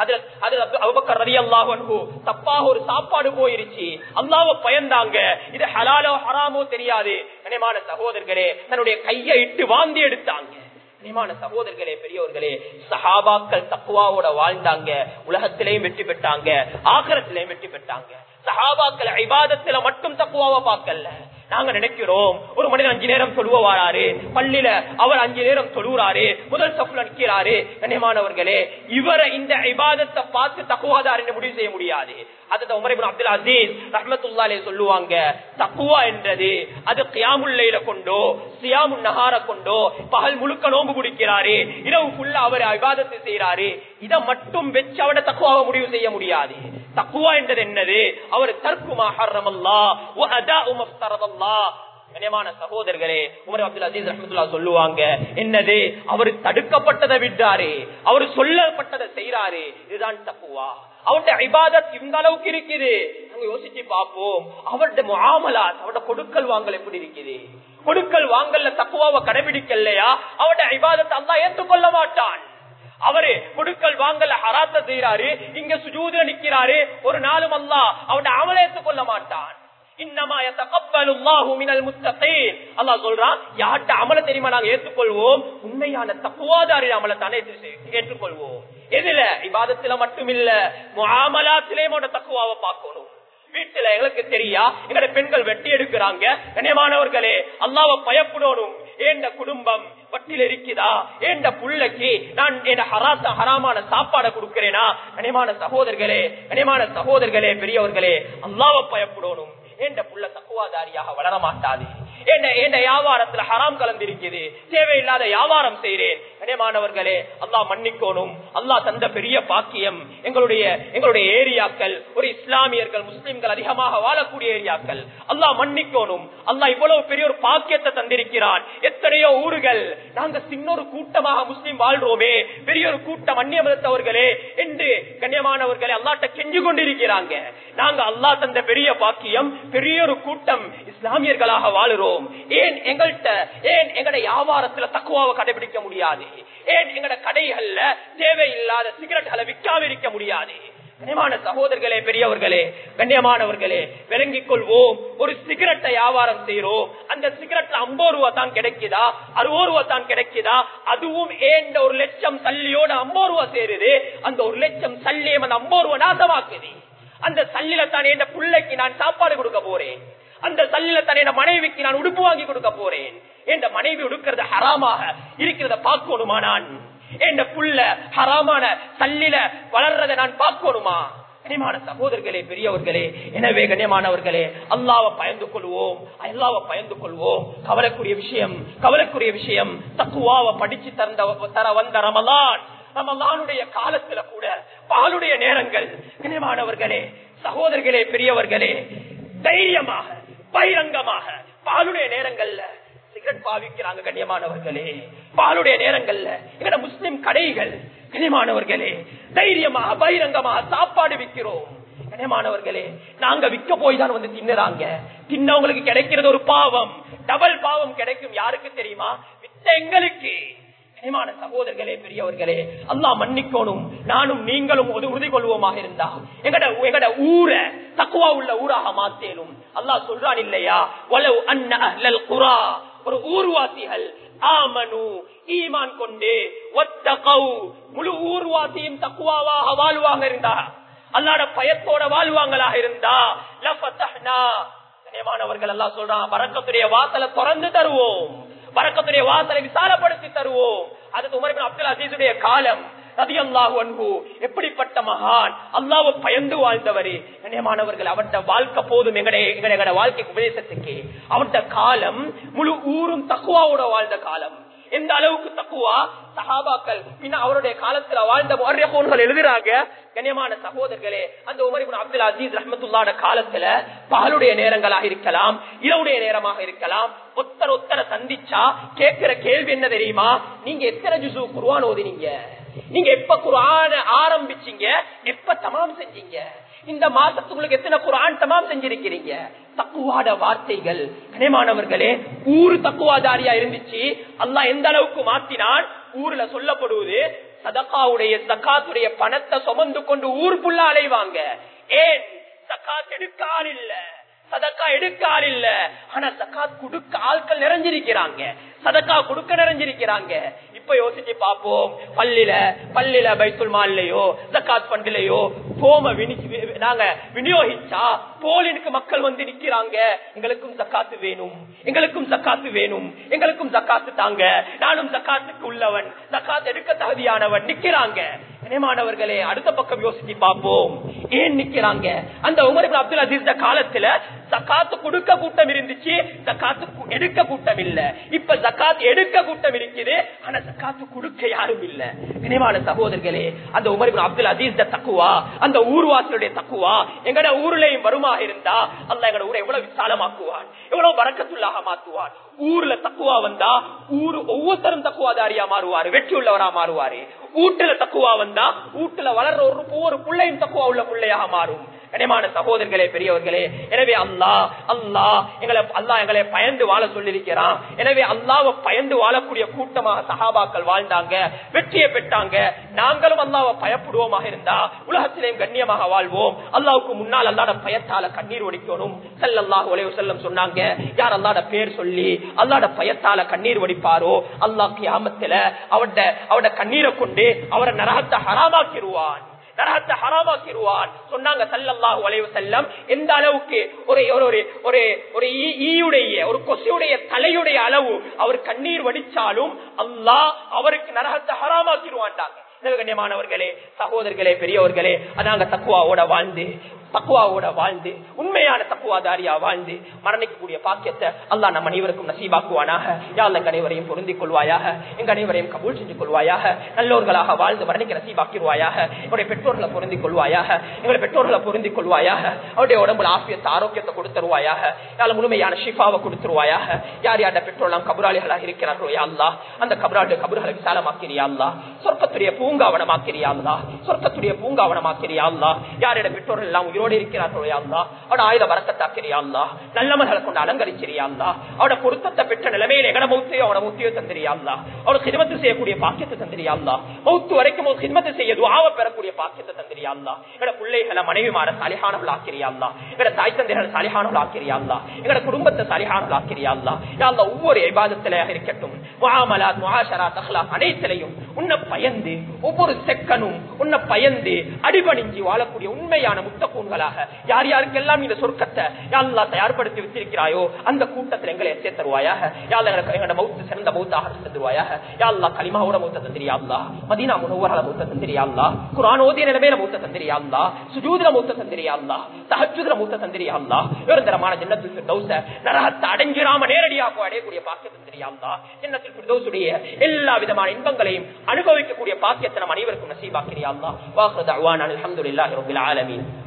தப்பாக ஒரு சாப்பாடு போயிருச்சு அல்லாவ பயந்தாங்க இது ஹலாலோ ஹராமோ தெரியாது கனிமான சகோதரர்களே தன்னுடைய கையை இட்டு வாந்தி எடுத்தாங்க கனிமான சகோதரர்களே பெரியவர்களே சஹாபாக்கள் தக்குவாவோட வாழ்ந்தாங்க உலகத்திலையும் வெற்றி பெற்றாங்க ஆகரத்திலையும் வெற்றி பெற்றாங்க சஹாபாக்கள் ஐபாதத்துல மட்டும் தக்குவாவை பார்க்கல நாங்க நினைக்கிறோம் ஒரு மனிதன் அஞ்சு நேரம் தொழுவாரு பள்ளியில அவர் அஞ்சு நேரம் தொழுறாரு முதல் சப்புல நிற்கிறாரு கண்ணியமானவர்களே இவரை இந்த இபாதத்தை பார்த்து தக்குவாதார் என்று முடிவு செய்ய முடியாது அது உமரிபின் அப்துல் அசீஸ் ரஹமத்துல்லாலே சொல்லுவாங்க தக்குவா என்றது அது கியாமுல்லையில கொண்டோ சியாமு நகார கொண்டோ பகல் முழுக்க நோம்பு குடிக்கிறாரு இரவு ஃபுல்லா அவர் விவாதத்தை செய்யறாரு இதை மட்டும் வச்சு அவட தக்குவாவை முடிவு செய்ய முடியாது தக்குவா என்றது என்னது அவர் தற்குமா ஹர்ரமல்லா கனியமான சகோதரர்களே உமர் அப்துல் அசீஸ் ரஹமத்துல்லா சொல்லுவாங்க என்னது அவர் தடுக்கப்பட்டதை விட்டாரு அவர் சொல்லப்பட்டதை செய்யறாரு இதுதான் தப்புவா அவருடைய இபாதத் இந்த அளவுக்கு இருக்குது நாங்க யோசிச்சு பார்ப்போம் அவருடைய முகாமலாத் அவருடைய கொடுக்கல் வாங்கல் எப்படி இருக்குது கொடுக்கல் வாங்கல்ல தப்புவாவை கடைபிடிக்கலையா அவருடைய இபாதத்தை அல்லா ஏற்றுக்கொள்ள மாட்டான் அவரு கொடுக்கல் வாங்கல ஹராத்த செய்யறாரு இங்க சுஜூத நிக்கிறாரு ஒரு நாளும் அல்லா அவருடைய அமலை ஏற்றுக்கொள்ள மாட்டான் அமல தெரியுமா நாங்க ஏற்றுக்கொள்வோம் உண்மையான தப்புவாதாரி அமலை தானே ஏற்றுக்கொள்வோம் எதுல இபாதத்துல மட்டும் இல்ல முகாமலாத்திலேயும் தக்குவாவை பார்க்கணும் வீட்டுல எங்களுக்கு தெரியா எங்களுடைய பெண்கள் வெட்டி எடுக்கிறாங்க கண்ணியமானவர்களே அல்லாவ பயப்படணும் ஏண்ட குடும்பம் வட்டில் இருக்குதா ஏண்ட புள்ளைக்கு நான் என்ன ஹராத்த ஹராமான சாப்பாடை கொடுக்கிறேனா கனிமான சகோதரர்களே கனிமான சகோதரர்களே பெரியவர்களே அல்லாவ பயப்படணும் ஏண்ட புள்ள தக்குவாதாரியாக வளர மாட்டாது வியாபாரத்துல ஹராம் கலந்திருக்குது தேவையில்லாத வியாபாரம் செய்யறேன் கனியமானவர்களே அல்லா மன்னிக்கோணும் அல்லா தந்த பெரிய பாக்கியம் எங்களுடைய எங்களுடைய ஏரியாக்கள் ஒரு இஸ்லாமியர்கள் முஸ்லிம்கள் அதிகமாக வாழக்கூடிய ஏரியாக்கள் அல்லா மன்னிக்கோணும் அல்லா இவ்வளவு பெரிய ஒரு பாக்கியத்தை தந்திருக்கிறான் எத்தனையோ ஊர்கள் நாங்க சின்னொரு கூட்டமாக முஸ்லிம் வாழ்றோமே பெரிய ஒரு கூட்டம் அந்நிய மதத்தவர்களே என்று கண்ணியமானவர்களை அல்லாட்ட கெஞ்சு கொண்டிருக்கிறாங்க நாங்க அல்லா தந்த பெரிய பாக்கியம் பெரிய ஒரு கூட்டம் இஸ்லாமியர்களாக வாழுறோம் ஏன் எங்கள்கிட்ட ஏன் எங்கட வியாபாரத்துல தக்குவாவை கடைபிடிக்க முடியாது ஏன் எங்கட கடைகள்ல தேவையில்லாத சிகரெட்களை விற்காம இருக்க முடியாது கண்ணியமான சகோதரர்களே பெரியவர்களே கண்ணியமானவர்களே விளங்கிக் கொள்வோம் ஒரு சிகரெட்டை வியாபாரம் செய்யறோம் அந்த சிகரெட்ல ஐம்பது ரூபா தான் கிடைக்குதா அறுபது ரூபா தான் கிடைக்குதா அதுவும் ஏண்ட ஒரு லட்சம் சல்லியோட ஐம்பது ரூபா சேருது அந்த ஒரு லட்சம் சல்லியம் அந்த ஐம்பது ரூபா நாசமாக்குது அந்த சல்லில தானே என் பிள்ளைக்கு நான் சாப்பாடு கொடுக்க போறேன் அந்த சல்லில தானே என் மனைவிக்கு நான் உடுப்பு வாங்கி கொடுக்க போறேன் என் மனைவி உடுக்கிறது ஹராமாக இருக்கிறத பார்க்கணுமா நான் என் புள்ள ஹராமான சல்லில வளர்றதை நான் பார்க்கணுமா கனிமான சகோதரர்களே பெரியவர்களே எனவே கண்ணியமானவர்களே அல்லாவை பயந்து கொள்வோம் அல்லாவை பயந்து கொள்வோம் கவலைக்குரிய விஷயம் கவலைக்குரிய விஷயம் தக்குவாவை படிச்சு தந்த தர வந்த ரமலான் ரமலானுடைய காலத்துல கூட பாலுடைய நேரங்கள் கனிமானவர்களே சகோதரர்களே பெரியவர்களே தைரியமாக பகிரங்கமாக பாலுடைய நேரங்கள்ல சிகரெட் பாவிக்கிறாங்க கண்ணியமானவர்களே பாலுடைய நேரங்கள்ல எங்கட முஸ்லிம் கடைகள் கண்ணியமானவர்களே தைரியமாக பகிரங்கமாக சாப்பாடு விற்கிறோம் கண்ணியமானவர்களே நாங்க விற்க போய் தான் வந்து தின்னுறாங்க தின்னவங்களுக்கு கிடைக்கிறது ஒரு பாவம் டபுள் பாவம் கிடைக்கும் யாருக்கு தெரியுமா வித்த எங்களுக்கு கனிமான சகோதரர்களே பெரியவர்களே அல்லா மன்னிக்கணும் நானும் நீங்களும் ஒரு உறுதி கொள்வோமாக இருந்தா எங்கட எங்கட ஊரை தக்குவா உள்ள ஊராக மாத்தேனும் அல்லாஹ் சொல்றான் இல்லையா வலவு அன்ன அஹ்லல் குரா ஒரு ஊர்வாசிகள் ஆமனு ஈமான் கொண்டு ஒத்தகவு முழு ஊர்வாசியும் தக்குவாவாக வாழ்வாங்க இருந்தா அல்லாட பயத்தோட வாழ்வாங்களாக இருந்தா லஃபத்தஹ்னா கனியமானவர்கள் எல்லாம் சொல்றான் வரக்கத்துடைய வாசலை திறந்து தருவோம் வரக்கத்துடைய வாசலை விசாலப்படுத்தி தருவோம் அது உமர் அப்துல் அசீசுடைய காலம் எப்படிப்பட்ட மகான் அல்லாவை பயந்து வாழ்ந்தவரே கண்ணியமானவர்கள் அவர்கிட்ட வாழ்க்கை போதும் எங்கடைய எங்கட வாழ்க்கை உபதேசத்துக்கு அவர்கிட்ட காலம் முழு ஊரும் தக்குவாவோட வாழ்ந்த காலம் எந்த அளவுக்கு தக்குவா சஹாபாக்கள் பின்ன அவருடைய காலத்துல வாழ்ந்த போன்கள் எழுதுறாங்க கண்ணியமான சகோதரர்களே அந்த உமரிபுன் அப்துல் அசீஸ் ரஹமத்துல்லாட காலத்துல பாலுடைய நேரங்களாக இருக்கலாம் இரவுடைய நேரமாக இருக்கலாம் ஒத்தர ஒத்தர சந்திச்சா கேட்கிற கேள்வி என்ன தெரியுமா நீங்க எத்தனை ஜுசு குருவான் ஓதினீங்க நீங்க எப்ப குரான ஆரம்பிச்சீங்க எப்ப தமாம் செஞ்சீங்க இந்த மாசத்துக்குள்ள எத்தனை குரான் தமாம் செஞ்சிருக்கிறீங்க தக்குவாட வார்த்தைகள் கனிமானவர்களே ஊரு தக்குவாதாரியா இருந்துச்சு அல்லா எந்த அளவுக்கு மாத்தினான் ஊர்ல சொல்லப்படுவது சதக்காவுடைய சக்காத்துடைய பணத்தை சுமந்து கொண்டு ஊர் புள்ள அலைவாங்க ஏன் சக்காத் எடுக்க ஆள் இல்ல சதக்கா எடுக்க ஆள் இல்ல ஆனா சக்காத் கொடுக்க ஆட்கள் நிறைஞ்சிருக்கிறாங்க சதக்கா கொடுக்க நிறைஞ்சிருக்கிறாங்க இப்ப யோசிச்சு பாப்போம் பள்ளியில பள்ளியில பைத்துல் மால்லையோ ஜக்காத் பண்டிலையோ போம நாங்க விநியோகிச்சா போலினுக்கு மக்கள் வந்து நிக்கிறாங்க எங்களுக்கும் ஜக்காத்து வேணும் எங்களுக்கும் ஜக்காத்து வேணும் எங்களுக்கும் ஜக்காத்து தாங்க நானும் ஜக்காத்துக்கு உள்ளவன் ஜக்காத் எடுக்க தகுதியானவன் நிக்கிறாங்க கனிமானவர்களே அடுத்த பக்கம் யோசிச்சு பார்ப்போம் ஏன் நிக்கிறாங்க அந்த உமர் அப்துல் அசீஸ் காலத்துல ஜக்காத்து கொடுக்க கூட்டம் இருந்துச்சு ஜக்காத்து எடுக்க கூட்டம் இல்ல இப்ப ஜக்காத் எடுக்க கூட்டம் இருக்குது ஆனா ஜக்காத்து கொடுக்க யாரும் இல்ல கனிமான சகோதரர்களே அந்த உமர் அப்துல் அசீஸ் தக்குவா அந்த ஊர்வாசியுடைய தக்குவா எங்கட ஊர்லயும் வருமாக இருந்தா அல்ல எங்கட ஊரை எவ்வளவு விசாலமாக்குவான் எவ்வளவு வரக்கத்துள்ளாக மாத்துவான் ஊர்ல தக்குவா வந்தா ஊரு ஒவ்வொருத்தரும் தக்குவாதாரியா மாறுவாரு வெற்றி உள்ளவரா மாறுவாரு ஊட்டுல தக்குவா வந்தா ஊட்டுல வளர்ற ஒரு ஒவ்வொரு பிள்ளையும் தக்குவா உள்ள பிள்ளையாக மாறும் கனிமான சகோதரர்களே பெரியவர்களே எனவே அல்லா அல்லா எங்களை அல்லா எங்களை பயந்து வாழ சொல்லியிருக்கிறான் எனவே அல்லாவை பயந்து வாழக்கூடிய கூட்டமாக சகாபாக்கள் வாழ்ந்தாங்க வெற்றியை பெற்றாங்க நாங்களும் அல்லாவை பயப்படுவோமாக இருந்தா உலகத்திலேயும் கண்ணியமாக வாழ்வோம் அல்லாவுக்கு முன்னால் அல்லாட பயத்தால கண்ணீர் ஒடிக்கணும் செல்லல்லாஹ் உலக செல்லம் சொன்னாங்க யார் அல்லாட பேர் சொல்லி அல்லாட பயத்தால கண்ணீர் வடிப்பாரோ அல்லாஹ் கியாமத்துல அவட அவட கண்ணீரை கொண்டு அவரை நரகத்தை ஹராமாக்கிடுவான் நரகத்தை ஹராமாக்கிடுவான் சொன்னாங்க சல்லல்லாஹு அலைவு செல்லம் எந்த அளவுக்கு ஒரு ஒரு ஒரு ஒரு ஈயுடைய ஒரு கொசையுடைய தலையுடைய அளவு அவர் கண்ணீர் வடிச்சாலும் அல்லாஹ் அவருக்கு நரகத்தை ஹராமாக்கிடுவான்டாங்க கண்ணியமானவர்களே சகோதரர்களே பெரியவர்களே அதாங்க தக்குவாவோட வாழ்ந்து தக்குவாவோட வாழ்ந்து உண்மையான தக்குவாதாரியா வாழ்ந்து மரணிக்கக்கூடிய பாக்கியத்தை அல்லா நம் அனைவருக்கும் நசீபாக்குவானாக யாழ் எங்க அனைவரையும் பொருந்திக் கொள்வாயாக எங்க அனைவரையும் கபூல் செஞ்சு கொள்வாயாக நல்லோர்களாக வாழ்ந்து மரணிக்க நசீபாக்கிடுவாயாக எங்களுடைய பெற்றோர்களை பொருந்திக் கொள்வாயாக எங்களுடைய பெற்றோர்களை பொருந்திக் கொள்வாயாக அவருடைய உடம்புல ஆசியத்தை ஆரோக்கியத்தை கொடுத்துருவாயாக யாழ் முழுமையான ஷிஃபாவை கொடுத்துருவாயாக யார் யார்ட பெற்றோர்லாம் கபுராளிகளாக இருக்கிறார்களோ யாழ்லா அந்த கபராடு கபுர்களை விசாலமாக்கிறியா அல்லா சொர்க்கத்துடைய பூங்காவனமாக்கிறியா அல்லா சொர்க்கத்துடைய பூங்காவனமாக்கிறியா அல்லா யாரிட பெற்றோர்கள் எல்லாம் உயிரோடு இருக்கிறார்களோ அல்லா அவட ஆயுத வரக்கத்தாக்கிறியா அல்லா நல்லமர்களை கொண்டு அலங்கரிச்சிரியா அல்லா அவட பொருத்தத்தை பெற்ற நிலைமையில எங்கட மௌத்தையோ அவட மௌத்தையோ தந்திரியா அல்லா அவட சிதமத்து செய்யக்கூடிய பாக்கியத்தை தந்திரியா அல்லா மௌத்து வரைக்கும் சிதமத்து செய்ய துவாவ பெறக்கூடிய பாக்கியத்தை தந்திரியா அல்லா எங்கட பிள்ளைகளை மனைவி மாற சாலிஹானவள் ஆக்கிறியா அல்லா எங்கட தாய் தந்தைகள் சாலிஹானவள் ஆக்கிறியா அல்லா எங்கட குடும்பத்தை சாலிஹானவள் ஆக்கிறியா அல்லா யா அல்லா ஒவ்வொரு விவாதத்திலே இருக்கட்டும் முகாமலாத் முகாஷரா தஹ்லா அனைத்திலையும் உன்னை பயந்து ஒவ்வொரு செக்கனும் உன்னை பயந்து அடிபணிஞ்சு வாழக்கூடிய உண்மையான முத்தக்கூன்களாக யார் யாருக்கெல்லாம் இந்த சொர்க்கத்தை யாழ்லா தயார்படுத்தி வச்சிருக்கிறாயோ அந்த கூட்டத்தில் எங்களை சேர்த்தருவாயாக யாழ் எங்களோட மௌத்து சிறந்த மௌத்தாக தந்துருவாயாக யாழ்லா களிமாவோட மௌத்த தந்திரியாங்களா மதீனா முனவரால மௌத்த தந்திரியாங்களா குரான் ஓதிய நிலைமையில மௌத்த தந்திரியாங்களா சுஜூதுல மௌத்த தந்திரியாங்களா தஹஜுதுல மௌத்த தந்திரியாங்களா நிரந்தரமான ஜன்னத்தில் ஃபிர்தௌஸ நரகத்தை அடைஞ்சிராம நேரடியாக அடையக்கூடிய பாக்கியத்தை தந்திரியாங்களா ஜன்னத்தில் ஃபிர்தௌஸுடைய எல்லா விதமான இன்பங்களையும் அனுபவிக்கக்கூடிய பாக்கியத்தை நம் அனைவருக்கும் நசீபாக்கிறியாங்களா வாஹ்ரு தஅவானா அல்ஹம்துலில்லாஹி ரப்பில் ஆலமீன்